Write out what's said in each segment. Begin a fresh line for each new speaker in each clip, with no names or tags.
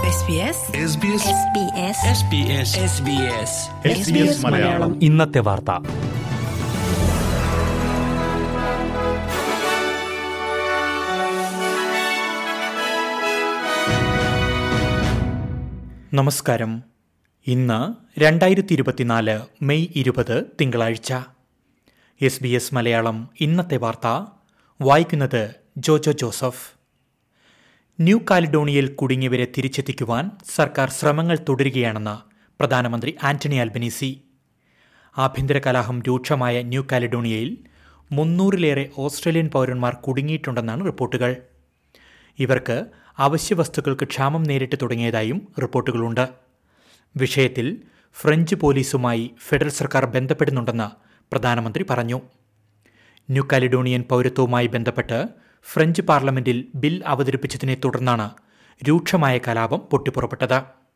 SBS
SBS
SBS
Malayalam
ഇന്നത്തെ വാർത്ത നമസ്കാരം ഇന്ന് രണ്ടായിരത്തി ഇരുപത്തിനാല് മെയ് ഇരുപത് തിങ്കളാഴ്ച എസ് ബി എസ് മലയാളം ഇന്നത്തെ വാർത്ത വായിക്കുന്നത് ജോജോ ജോസഫ് ന്യൂ കാലിഡോണിയയിൽ കുടുങ്ങിയവരെ തിരിച്ചെത്തിക്കുവാൻ സർക്കാർ ശ്രമങ്ങൾ തുടരുകയാണെന്ന് പ്രധാനമന്ത്രി ആന്റണി അൽബനീസി ആഭ്യന്തര കലാഹം രൂക്ഷമായ ന്യൂ കാലിഡോണിയയിൽ മുന്നൂറിലേറെ ഓസ്ട്രേലിയൻ പൗരന്മാർ കുടുങ്ങിയിട്ടുണ്ടെന്നാണ് റിപ്പോർട്ടുകൾ ഇവർക്ക് അവശ്യ വസ്തുക്കൾക്ക് ക്ഷാമം നേരിട്ട് തുടങ്ങിയതായും റിപ്പോർട്ടുകളുണ്ട് വിഷയത്തിൽ ഫ്രഞ്ച് പോലീസുമായി ഫെഡറൽ സർക്കാർ ബന്ധപ്പെടുന്നുണ്ടെന്ന് പ്രധാനമന്ത്രി പറഞ്ഞു ന്യൂ കാലിഡോണിയൻ പൗരത്വവുമായി ബന്ധപ്പെട്ട് ഫ്രഞ്ച് പാർലമെന്റിൽ ബിൽ അവതരിപ്പിച്ചതിനെ തുടർന്നാണ് രൂക്ഷമായ കലാപം പൊട്ടിപ്പുറപ്പെട്ടത്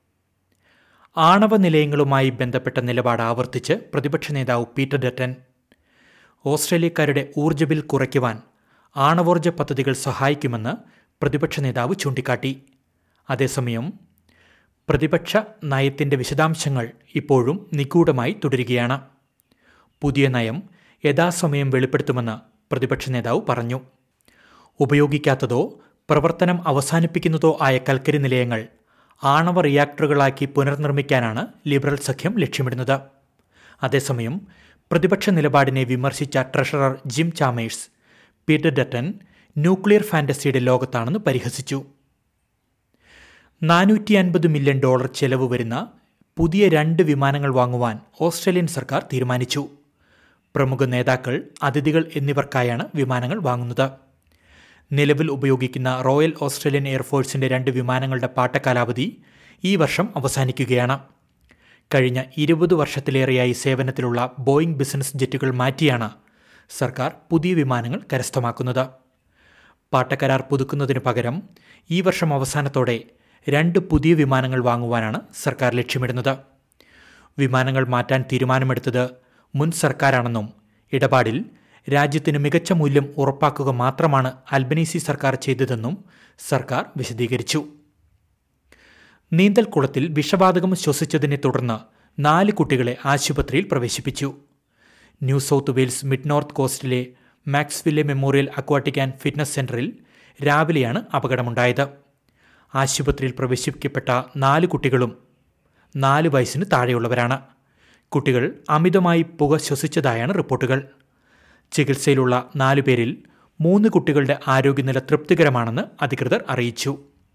ആണവ നിലയങ്ങളുമായി ബന്ധപ്പെട്ട നിലപാട് ആവർത്തിച്ച് പ്രതിപക്ഷ നേതാവ് പീറ്റർ ഡറ്റൻ ഓസ്ട്രേലിയക്കാരുടെ ഊർജ്ജ ബിൽ കുറയ്ക്കുവാൻ ആണവോർജ്ജ പദ്ധതികൾ സഹായിക്കുമെന്ന് പ്രതിപക്ഷ നേതാവ് ചൂണ്ടിക്കാട്ടി അതേസമയം പ്രതിപക്ഷ നയത്തിന്റെ വിശദാംശങ്ങൾ ഇപ്പോഴും നിഗൂഢമായി തുടരുകയാണ് പുതിയ നയം യഥാസമയം വെളിപ്പെടുത്തുമെന്ന് പ്രതിപക്ഷ നേതാവ് പറഞ്ഞു ഉപയോഗിക്കാത്തതോ പ്രവർത്തനം അവസാനിപ്പിക്കുന്നതോ ആയ കൽക്കരി നിലയങ്ങൾ ആണവ റിയാക്ടറുകളാക്കി പുനർനിർമ്മിക്കാനാണ് ലിബറൽ സഖ്യം ലക്ഷ്യമിടുന്നത് അതേസമയം പ്രതിപക്ഷ നിലപാടിനെ വിമർശിച്ച treasurer Jim Chalmers Peter Dutton nuclear ഫാന്റസിയുടെ ലോകത്താണെന്ന് പരിഹസിച്ചു നാനൂറ്റി അൻപത് മില്യൺ ഡോളർ ചെലവ് വരുന്ന പുതിയ രണ്ട് വിമാനങ്ങൾ വാങ്ങുവാൻ ഓസ്ട്രേലിയൻ സർക്കാർ തീരുമാനിച്ചു പ്രമുഖ നേതാക്കൾ അതിഥികൾ എന്നിവർക്കായാണ് വിമാനങ്ങൾ വാങ്ങുന്നത് നിലവിൽ ഉപയോഗിക്കുന്ന റോയൽ ഓസ്ട്രേലിയൻ എയർഫോഴ്സിന്റെ രണ്ട് വിമാനങ്ങളുടെ പാട്ടകാലാവധി ഈ വർഷം അവസാനിക്കുകയാണ് കഴിഞ്ഞ ഇരുപത് വർഷത്തിലേറെയായി സേവനത്തിലുള്ള ബോയിംഗ് ബിസിനസ് ജെറ്റുകൾ മാറ്റിയാണ് സർക്കാർ പുതിയ വിമാനങ്ങൾ കരസ്ഥമാക്കുന്നത് പാട്ടക്കരാർ പുതുക്കുന്നതിനു പകരം ഈ വർഷം അവസാനത്തോടെ രണ്ട് പുതിയ വിമാനങ്ങൾ വാങ്ങുവാനാണ് സർക്കാർ ലക്ഷ്യമിടുന്നത് വിമാനങ്ങൾ മാറ്റാൻ തീരുമാനമെടുത്തത് മുൻ സർക്കാരാണെന്നും ഇടപാടിൽ രാജ്യത്തിന് മികച്ച മൂല്യം ഉറപ്പാക്കുക മാത്രമാണ് അൽബനീസി സർക്കാർ ചെയ്തതെന്നും സർക്കാർ വിശദീകരിച്ചു നീന്തൽക്കുളത്തിൽ വിഷവാതകം ശ്വസിച്ചതിനെ തുടർന്ന് നാല് കുട്ടികളെ ആശുപത്രിയിൽ പ്രവേശിപ്പിച്ചു New South Wales mid north കോസ്റ്റിലെ Macksville memorial aquatic and fitness സെന്ററിൽ രാവിലെയാണ് അപകടമുണ്ടായത് ആശുപത്രിയിൽ പ്രവേശിപ്പിക്കപ്പെട്ട നാല് കുട്ടികളും നാല് വയസ്സിന് താഴെയുള്ളവരാണ് കുട്ടികൾ അമിതമായി പുക ശ്വസിച്ചതായാണ് റിപ്പോർട്ടുകൾ ചികിത്സയിലുള്ള നാലു പേരിൽ മൂന്ന് കുട്ടികളുടെ ആരോഗ്യനില തൃപ്തികരമാണെന്ന് അധികൃതർ അറിയിച്ചു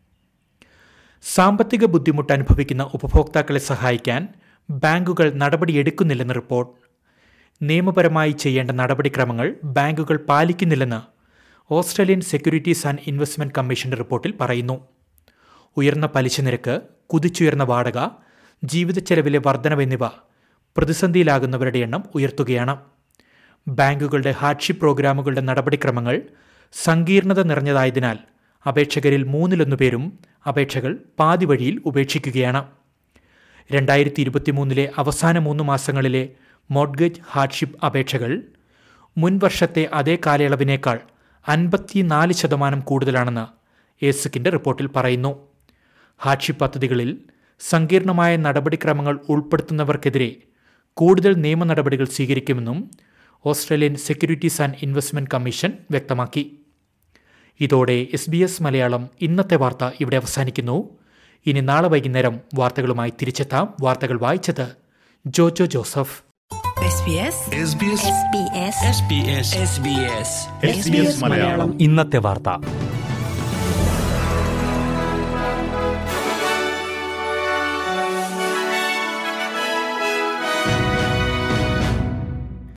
സാമ്പത്തിക ബുദ്ധിമുട്ട് അനുഭവിക്കുന്ന ഉപഭോക്താക്കളെ സഹായിക്കാൻ ബാങ്കുകൾ നടപടിയെടുക്കുന്നില്ലെന്ന് റിപ്പോർട്ട് നിയമപരമായി ചെയ്യേണ്ട നടപടിക്രമങ്ങൾ ബാങ്കുകൾ പാലിക്കുന്നില്ലെന്ന് ഓസ്ട്രേലിയൻ സെക്യൂരിറ്റീസ് ആൻഡ് ഇൻവെസ്റ്റ്മെന്റ് കമ്മീഷന്റെ റിപ്പോർട്ടിൽ പറയുന്നു ഉയർന്ന പലിശ നിരക്ക് കുതിച്ചുയർന്ന വാടക ജീവിത ചെലവിലെ വർധനവ് എന്നിവ പ്രതിസന്ധിയിലാകുന്നവരുടെ എണ്ണം ഉയർത്തുകയാണ് ബാങ്കുകളുടെ ഹാർഡ്ഷിപ്പ് പ്രോഗ്രാമുകളുടെ നടപടിക്രമങ്ങൾ സങ്കീർണത നിറഞ്ഞതായതിനാൽ അപേക്ഷകരിൽ മൂന്നിലൊന്നു പേരും അപേക്ഷകൾ പാതി വഴിയിൽ ഉപേക്ഷിക്കുകയാണ് രണ്ടായിരത്തി ഇരുപത്തിമൂന്നിലെ അവസാന മൂന്ന് മാസങ്ങളിലെ മോഡ്ഗേജ് ഹാർഡ്ഷിപ്പ് അപേക്ഷകൾ മുൻ വർഷത്തെ അതേ കാലയളവിനേക്കാൾ അൻപത്തിനാല് ശതമാനം കൂടുതലാണെന്ന് ഏസക്കിന്റെ റിപ്പോർട്ടിൽ പറയുന്നു ഹാർഡ്ഷിപ്പ് പദ്ധതികളിൽ സങ്കീർണമായ നടപടിക്രമങ്ങൾ ഉൾപ്പെടുത്തുന്നവർക്കെതിരെ കൂടുതൽ നിയമ നടപടികൾ സ്വീകരിക്കുമെന്നും Australian securities and investment commission വ്യക്തമാക്കി ഇതോടെ എസ് ബി എസ് മലയാളം ഇന്നത്തെ വാർത്ത ഇവിടെ അവസാനിക്കുന്നു ഇനി നാളെ വൈകുന്നേരം വാർത്തകളുമായി തിരിച്ചെത്താം വാർത്തകൾ വായിച്ചത് Jojo Joseph
SBS
SBS
SBS Malayalam
ഇന്നത്തെ വാർത്ത